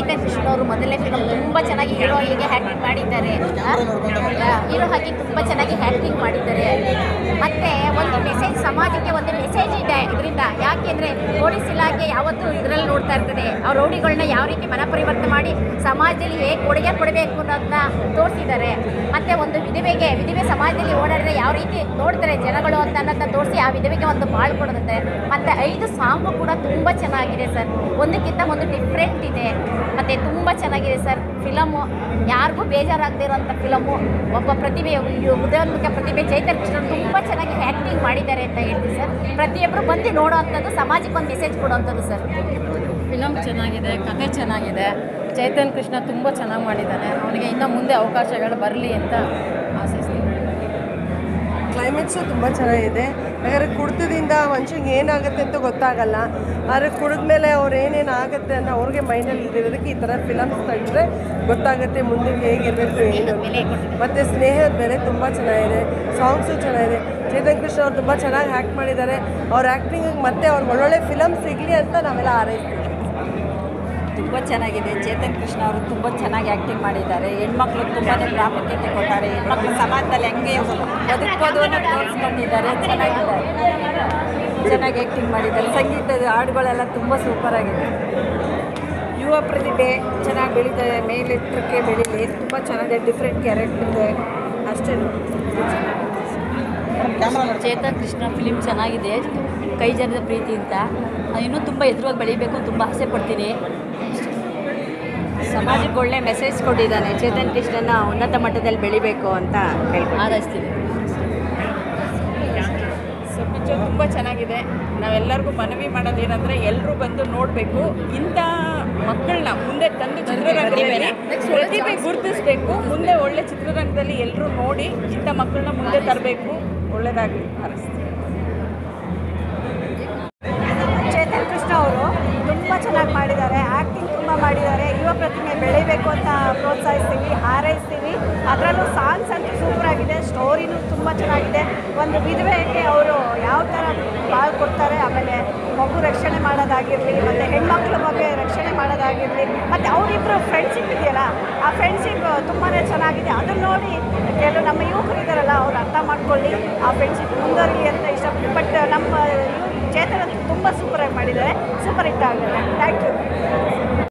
ಚೈತನ್ ಕೃಷ್ಣ ಅವರು ಮೊದಲನೇ ಫಿಲಮ್ ತುಂಬ ಚೆನ್ನಾಗಿ ಹೀರೋ ಹೀಗೆ ಆ್ಯಕ್ಟಿಂಗ್ ಮಾಡಿದ್ದಾರೆ ಹೀರೋ ಹಾಗೆ ತುಂಬ ಚೆನ್ನಾಗಿ ಆ್ಯಕ್ಟಿಂಗ್ ಮಾಡಿದ್ದಾರೆ ಮತ್ತು ಒಂದು ಮೆಸೇಜ್ ಸಮಾಜಕ್ಕೆ ಒಂದು ಮೆಸೇಜ್ ಇದೆ ಇದರಿಂದ ಯಾಕೆಂದರೆ ಪೊಲೀಸ್ ಇಲಾಖೆ ಯಾವತ್ತೂ ಇದರಲ್ಲಿ ನೋಡ್ತಾ ಇರ್ತದೆ ಆ ರೌಡಿಗಳನ್ನ ಯಾವ ರೀತಿ ಮನ ಪರಿವರ್ತನೆ ಮಾಡಿ ಸಮಾಜದಲ್ಲಿ ಹೇಗೆ ಕೊಡುಗೆ ಕೊಡಬೇಕು ಅನ್ನೋದನ್ನ ತೋರಿಸಿದ್ದಾರೆ ಮತ್ತು ಒಂದು ವಿಧವೆಗೆ ವಿಧವೆ ಸಮಾಜದಲ್ಲಿ ಓಡಾಡಿದ್ರೆ ಯಾವ ರೀತಿ ನೋಡ್ತಾರೆ ಜನಗಳು ಅಂತ ಅನ್ನೋದನ್ನ ತೋರಿಸಿ ಆ ವಿಧವೆಗೆ ಒಂದು ಬಾಳ್ ಕೊಡುತ್ತೆ ಮತ್ತು ಐದು ಸಾಂಗು ಕೂಡ ತುಂಬ ಚೆನ್ನಾಗಿದೆ ಸರ್ ಒಂದಕ್ಕಿಂತ ಒಂದು ಡಿಫ್ರೆಂಟ್ ಇದೆ ಮತ್ತು ತುಂಬ ಚೆನ್ನಾಗಿದೆ ಸರ್ ಫಿಲಮು ಯಾರಿಗೂ ಬೇಜಾರಾಗದೇ ಇರೋಂಥ ಫಿಲಮು ಒಬ್ಬ ಪ್ರತಿಭೆ ಉದಯೋನ್ಮುಖ ಪ್ರತಿಭೆ ಚೈತನ್ಯ ಕೃಷ್ಣ ತುಂಬ ಚೆನ್ನಾಗಿ ಆ್ಯಕ್ಟಿಂಗ್ ಮಾಡಿದ್ದಾರೆ ಅಂತ ಹೇಳ್ತೀವಿ ಸರ್ ಪ್ರತಿಯೊಬ್ಬರು ಬಂದು ನೋಡೋ ಅಂಥದ್ದು ಸಮಾಜಕ್ಕೆ ಒಂದು ಮೆಸೇಜ್ ಕೊಡೋವಂಥದ್ದು ಸರ್ ಫಿಲಮ್ ಚೆನ್ನಾಗಿದೆ ಕಥೆ ಚೆನ್ನಾಗಿದೆ ಚೈತನ್ ಕೃಷ್ಣ ತುಂಬ ಚೆನ್ನಾಗಿ ಮಾಡಿದ್ದಾನೆ ಅವನಿಗೆ ಇನ್ನೂ ಮುಂದೆ ಅವಕಾಶಗಳು ಬರಲಿ ಅಂತ ಆಶಿಸ್ತೀನಿ ಕ್ಲೈಮೇಟ್ಸು ತುಂಬ ಚೆನ್ನಾಗಿದೆ ಯಾಕಂದರೆ ಕುಡ್ತದಿಂದ ಮನುಷ್ಯಂಗೆ ಏನಾಗುತ್ತೆ ಅಂತ ಗೊತ್ತಾಗಲ್ಲ ಆದರೆ ಕುಡಿದ್ಮೇಲೆ ಅವ್ರು ಏನೇನು ಆಗುತ್ತೆ ಅಂತ ಅವ್ರಿಗೆ ಮೈಂಡಲ್ಲಿ ಇರೋದಕ್ಕೆ ಈ ಥರ ಫಿಲಮ್ಸ್ ತೆಗೆದ್ರೆ ಗೊತ್ತಾಗುತ್ತೆ ಮುಂದೆ ಹೇಗಿರಬೇಕು ಏನು ಮತ್ತು ಸ್ನೇಹದ ಬೆಲೆ ತುಂಬ ಚೆನ್ನಾಗಿದೆ ಸಾಂಗ್ಸು ಚೆನ್ನಾಗಿದೆ ಚೇತನ್ ಕೃಷ್ಣ ಅವ್ರು ತುಂಬ ಚೆನ್ನಾಗಿ ಆ್ಯಕ್ಟ್ ಮಾಡಿದ್ದಾರೆ ಅವ್ರ ಆ್ಯಕ್ಟಿಂಗಿಗೆ ಮತ್ತೆ ಅವ್ರಿಗೆ ಒಳ್ಳೊಳ್ಳೆ ಫಿಲಮ್ ಸಿಗಲಿ ಅಂತ ನಾವೆಲ್ಲ ಹಾರೈಸ್ತೀವಿ ತುಂಬ ಚೆನ್ನಾಗಿದೆ ಚೇತನ್ ಕೃಷ್ಣ ಅವರು ತುಂಬ ಚೆನ್ನಾಗಿ ಆ್ಯಕ್ಟಿಂಗ್ ಮಾಡಿದ್ದಾರೆ ಹೆಣ್ಮಕ್ಳು ತುಂಬಾ ಪ್ರಾಮುಖ್ಯತೆ ಕೊಟ್ಟಾರೆ ಹೆಣ್ಮಕ್ಳು ಸಮಾಜದಲ್ಲಿ ಹೆಂಗೆ ಬದುಕೋದು ಅನ್ನೋ ತೋರಿಸ್ಕೊಂಡಿದ್ದಾರೆ ಚೆನ್ನಾಗಿದ್ದಾರೆ ಚೆನ್ನಾಗಿ ಆ್ಯಕ್ಟಿಂಗ್ ಮಾಡಿದ್ದಾರೆ ಸಂಗೀತದ ಹಾಡುಗಳೆಲ್ಲ ತುಂಬ ಸೂಪರ್ ಆಗಿದೆ ಯುವ ಪ್ರತಿಭೆ ಚೆನ್ನಾಗಿ ಬೆಳೀತಾರೆ ಮೇಲೆತ್ತರಕ್ಕೆ ಬೆಳೀಲಿ ತುಂಬ ಚೆನ್ನಾಗಿದೆ ಡಿಫ್ರೆಂಟ್ ಕ್ಯಾರೆಕ್ಟರ್ ಇದೆ ಅಷ್ಟೇ ಚೇತನ್ ಕೃಷ್ಣ ಫಿಲಿಮ್ ಚೆನ್ನಾಗಿದೆ ಕೈ ಜನದ ಪ್ರೀತಿ ಅಂತ ಇನ್ನೂ ತುಂಬ ಎದುರುವಾಗಿ ಬೆಳಿಬೇಕು ತುಂಬ ಆಸೆ ಪಡ್ತೀನಿ ಸಮಾಜಕ್ಕೆ ಒಳ್ಳೆ ಮೆಸೇಜ್ ಕೊಟ್ಟಿದ್ದಾನೆ ಚೇತನ್ ಕೃಷ್ಣನ ಉನ್ನತ ಮಟ್ಟದಲ್ಲಿ ಬೆಳಿಬೇಕು ಅಂತ ಹೇಳ್ಕೊಂಡು ಹಾರೈಸ್ತೀನಿ ಸೊ ಪಿಕ್ಚರ್ ತುಂಬ ಚೆನ್ನಾಗಿದೆ ನಾವೆಲ್ಲರಿಗೂ ಮನವಿ ಮಾಡೋದೇನೆಂದರೆ ಎಲ್ಲರೂ ಬಂದು ನೋಡಬೇಕು ಇಂಥ ಮಕ್ಕಳನ್ನ ಮುಂದೆ ತಂದು ಚಿತ್ರರಂಗದಲ್ಲಿ ಪ್ರತಿಭೆ ಗುರುತಿಸಬೇಕು ಮುಂದೆ ಒಳ್ಳೆ ಚಿತ್ರರಂಗದಲ್ಲಿ ಎಲ್ಲರೂ ನೋಡಿ ಇಂಥ ಮಕ್ಕಳನ್ನ ಮುಂದೆ ತರಬೇಕು ಒಳ್ಳೆಯದಾಗಲಿ ಹಾರೈಸ್ತೀನಿ ಚೇತನ್ ಕೃಷ್ಣ ಅವರು ತುಂಬ ಚೆನ್ನಾಗಿ ಮಾಡಿದ್ದಾರೆ ಆ್ಯಕ್ಟಿಂಗ್ ತುಂಬ ಮಾಡಿದ್ದಾರೆ ಯುವ ಪ್ರತಿಮೆ ಬೆಳಿಬೇಕು ಅಂತ ಪ್ರೋತ್ಸಾಹಿಸ್ತೀವಿ ಹಾರೈಸ್ತೀವಿ ಅದರಲ್ಲೂ ಸಾಂಗ್ಸ್ ಅಂತೂ ಸೂಪರ್ ಆಗಿದೆ ಸ್ಟೋರಿನೂ ತುಂಬ ಚೆನ್ನಾಗಿದೆ ಒಂದು ವಿಧವೆಗೆ ಅವರು ಯಾವ ಥರ ಬಾಳ್ ಕೊಡ್ತಾರೆ ಆಮೇಲೆ ಮಗು ರಕ್ಷಣೆ ಮಾಡೋದಾಗಿರಲಿ ಮತ್ತು ಹೆಣ್ಮಕ್ಳ ಬಗ್ಗೆ ರಕ್ಷಣೆ ಮಾಡೋದಾಗಿರಲಿ ಮತ್ತು ಅವರಿಬ್ಬರು ಫ್ರೆಂಡ್ಶಿಪ್ ಇದೆಯಲ್ಲ ಆ ಫ್ರೆಂಡ್ಶಿಪ್ ತುಂಬಾ ಚೆನ್ನಾಗಿದೆ ಅದನ್ನು ನೋಡಿ ಕೆಲವು ನಮ್ಮ ಯುವಕರು ಇದ್ದಾರಲ್ಲ ಅವ್ರು ಅರ್ಥ ಮಾಡ್ಕೊಳ್ಳಿ ಆ ಫ್ರೆಂಡ್ಶಿಪ್ ಮುಂದುವರಲಿ ಅಂತ ಇಷ್ಟಪಟ್ಟು ಬಟ್ ನಮ್ಮ ಇವ್ರು ಚೇತನ ತುಂಬ ಸೂಪರಾಗಿ ಮಾಡಿದ್ದಾರೆ ಸೂಪರ್ ಹಿಟ್ ಆಗಿದೆ ಥ್ಯಾಂಕ್ ಯು